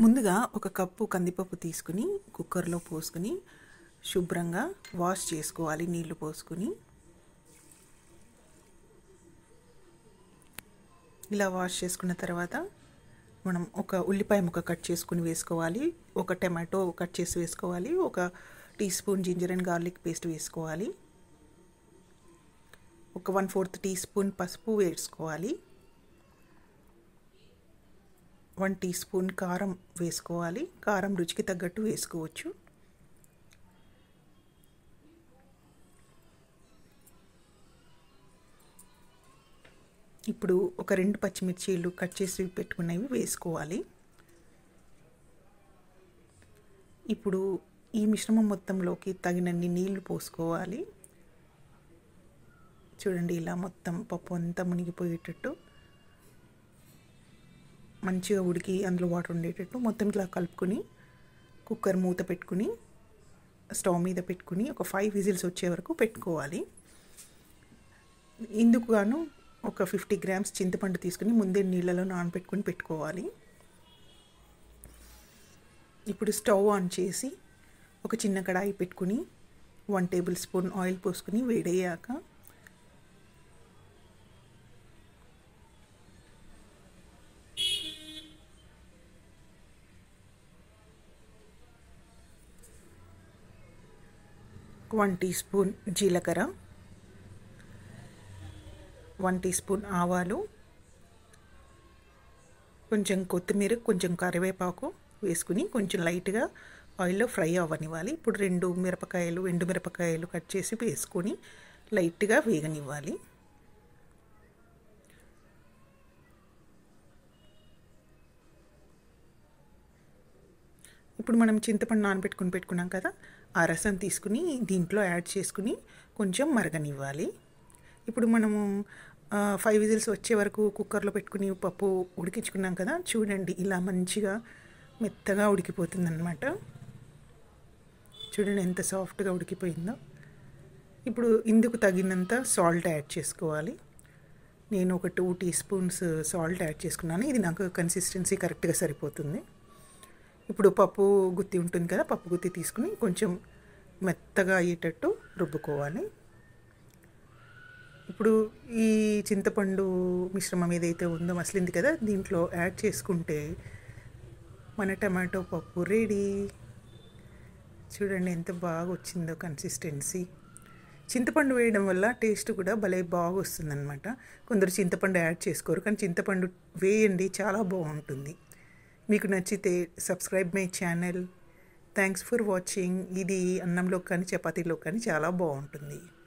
ముందుగా ఒక కప్పు కందిపప్పు తీసుకుని కుక్కర్లో పోసుకుని శుభ్రంగా వాష్ చేసుకోవాలి నీళ్లు పోసుకుని ఇలా వాష్ చేసుకున్న తర్వాత మనం ఒక ఉల్లిపాయ ముక్క కట్ చేసుకుని వేసుకోవాలి ఒక టమాటో కట్ చేసి వేసుకోవాలి ఒక teaspoon ginger and garlic paste వేసుకోవాలి ఒక వన్ ఫోర్త్ టీ స్పూన్ పసుపు వేసుకోవాలి వన్ టీ స్పూన్ కారం వేసుకోవాలి కారం రుచికి తగ్గట్టు వేసుకోవచ్చు ఇప్పుడు ఒక రెండు పచ్చిమిర్చీలు కట్ చేసి పెట్టుకున్నవి వేసుకోవాలి ఇప్పుడు ఈ మిశ్రమం మొత్తంలోకి తగినన్ని నీళ్లు పోసుకోవాలి చూడండి ఇలా మొత్తం పప్పు అంతా మునిగిపోయేటట్టు మంచిగా ఉడికి అందులో వాటర్ ఉండేటట్టు మొత్తం ఇట్లా కలుపుకొని కుక్కర్ మూత పెట్టుకుని స్టవ్ మీద పెట్టుకుని ఒక ఫైవ్ విజిల్స్ వచ్చే వరకు పెట్టుకోవాలి ఇందుకు గాను ఒక ఫిఫ్టీ గ్రామ్స్ చింతపండు తీసుకుని ముందే నీళ్ళలో నానబెట్టుకుని పెట్టుకోవాలి ఇప్పుడు స్టవ్ ఆన్ చేసి ఒక చిన్న కడాయి పెట్టుకుని వన్ టేబుల్ స్పూన్ ఆయిల్ పోసుకుని వేడయ్యాక వన్ టీ స్పూన్ జీలకర్ర వన్ టీ స్పూన్ ఆవాలు కొంచెం కొత్తిమీర కొంచెం కరివేపాకు వేసుకుని కొంచెం లైట్గా ఆయిల్లో ఫ్రై అవ్వనివ్వాలి ఇప్పుడు రెండు మిరపకాయలు ఎండు మిరపకాయలు కట్ చేసి వేసుకొని లైట్గా వేగనివ్వాలి ఇప్పుడు మనం చింతపండు నానబెట్టుకుని పెట్టుకున్నాం కదా ఆ రసం తీసుకుని దీంట్లో యాడ్ చేసుకుని కొంచెం మరగనివ్వాలి ఇప్పుడు మనము ఫైవ్ విజిల్స్ వచ్చే వరకు కుక్కర్లో పెట్టుకుని పప్పు ఉడికించుకున్నాం కదా చూడండి ఇలా మంచిగా మెత్తగా ఉడికిపోతుంది అనమాట చూడండి ఎంత సాఫ్ట్గా ఉడికిపోయిందో ఇప్పుడు ఇందుకు తగినంత సాల్ట్ యాడ్ చేసుకోవాలి నేను ఒక two teaspoons salt add చేసుకున్నాను ఇది నాకు కన్సిస్టెన్సీ కరెక్ట్గా సరిపోతుంది ఇప్పుడు పప్పు గుత్తి ఉంటుంది కదా పప్పు గుత్తి తీసుకుని కొంచెం మెత్తగా అయ్యేటట్టు రుబ్బుకోవాలి ఇప్పుడు ఈ చింతపండు మిశ్రమం ఏదైతే ఉందో మసిలింది కదా దీంట్లో యాడ్ చేసుకుంటే మన టమాటో పప్పు రెడీ చూడండి ఎంత బాగా వచ్చిందో కన్సిస్టెన్సీ చింతపండు వేయడం వల్ల టేస్ట్ కూడా భలే బాగా వస్తుందన్నమాట కొందరు చింతపండు యాడ్ చేసుకోరు కానీ చింతపండు వేయండి చాలా బాగుంటుంది మీకు నచ్చితే subscribe my channel thanks for watching ఇది అన్నంలో కానీ చపాతీలో కానీ చాలా బాగుంటుంది